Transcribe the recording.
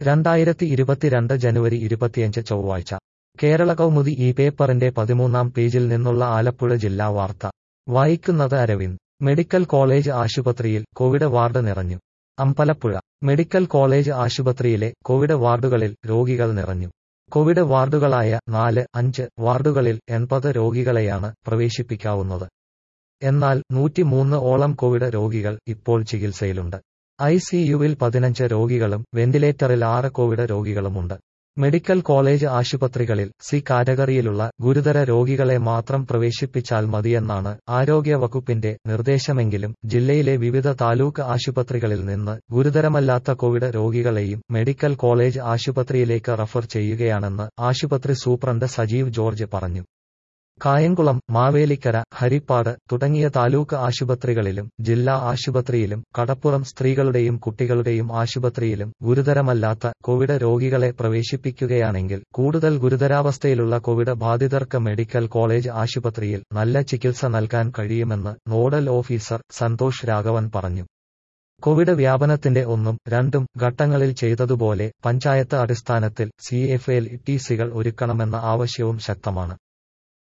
രണ്ടായിരത്തി ഇരുപത്തിരണ്ട് ജനുവരി ഇരുപത്തിയഞ്ച് ചൊവ്വാഴ്ച കേരള കൗമുദി ഈ പേപ്പറിന്റെ പതിമൂന്നാം പേജിൽ നിന്നുള്ള ആലപ്പുഴ ജില്ലാ വാർത്ത വായിക്കുന്നത് അരവിന്ദ് മെഡിക്കൽ കോളേജ് ആശുപത്രിയിൽ കോവിഡ് വാർഡ് നിറഞ്ഞു അമ്പലപ്പുഴ മെഡിക്കൽ കോളേജ് ആശുപത്രിയിലെ കോവിഡ് വാർഡുകളിൽ രോഗികൾ നിറഞ്ഞു കോവിഡ് വാർഡുകളായ നാല് അഞ്ച് വാർഡുകളിൽ എൺപത് രോഗികളെയാണ് പ്രവേശിപ്പിക്കാവുന്നത് എന്നാൽ നൂറ്റിമൂന്ന് ഓളം കോവിഡ് രോഗികൾ ഇപ്പോൾ ചികിത്സയിലുണ്ട് ഐസിയുവിൽ പതിനഞ്ച് രോഗികളും വെന്റിലേറ്ററിൽ ആറ് കോവിഡ് രോഗികളുമുണ്ട് മെഡിക്കൽ കോളേജ് ആശുപത്രികളിൽ സി കാറ്റഗറിയിലുള്ള ഗുരുതര രോഗികളെ മാത്രം പ്രവേശിപ്പിച്ചാൽ മതിയെന്നാണ് ആരോഗ്യ വകുപ്പിന്റെ നിർദ്ദേശമെങ്കിലും ജില്ലയിലെ വിവിധ താലൂക്ക് ആശുപത്രികളിൽ നിന്ന് ഗുരുതരമല്ലാത്ത കോവിഡ് രോഗികളെയും മെഡിക്കൽ കോളേജ് ആശുപത്രിയിലേക്ക് റഫർ ചെയ്യുകയാണെന്ന് ആശുപത്രി സൂപ്രണ്ട് സജീവ് ജോർജ് പറഞ്ഞു കായംകുളം മാവേലിക്കര ഹരിപ്പാട് തുടങ്ങിയ താലൂക്ക് ആശുപത്രികളിലും ജില്ലാ ആശുപത്രിയിലും കടപ്പുറം സ്ത്രീകളുടെയും കുട്ടികളുടെയും ആശുപത്രിയിലും ഗുരുതരമല്ലാത്ത കോവിഡ് രോഗികളെ പ്രവേശിപ്പിക്കുകയാണെങ്കിൽ കൂടുതൽ ഗുരുതരാവസ്ഥയിലുള്ള കോവിഡ് ബാധിതർക്ക് മെഡിക്കൽ കോളേജ് ആശുപത്രിയിൽ നല്ല ചികിത്സ നൽകാൻ കഴിയുമെന്ന് നോഡൽ ഓഫീസർ സന്തോഷ് രാഘവൻ പറഞ്ഞു കോവിഡ് വ്യാപനത്തിന്റെ ഒന്നും രണ്ടും ഘട്ടങ്ങളിൽ ചെയ്തതുപോലെ പഞ്ചായത്ത് അടിസ്ഥാനത്തിൽ സി എഫ് എൽ ടി സികൾ ഒരുക്കണമെന്ന ആവശ്യവും ശക്തമാണ്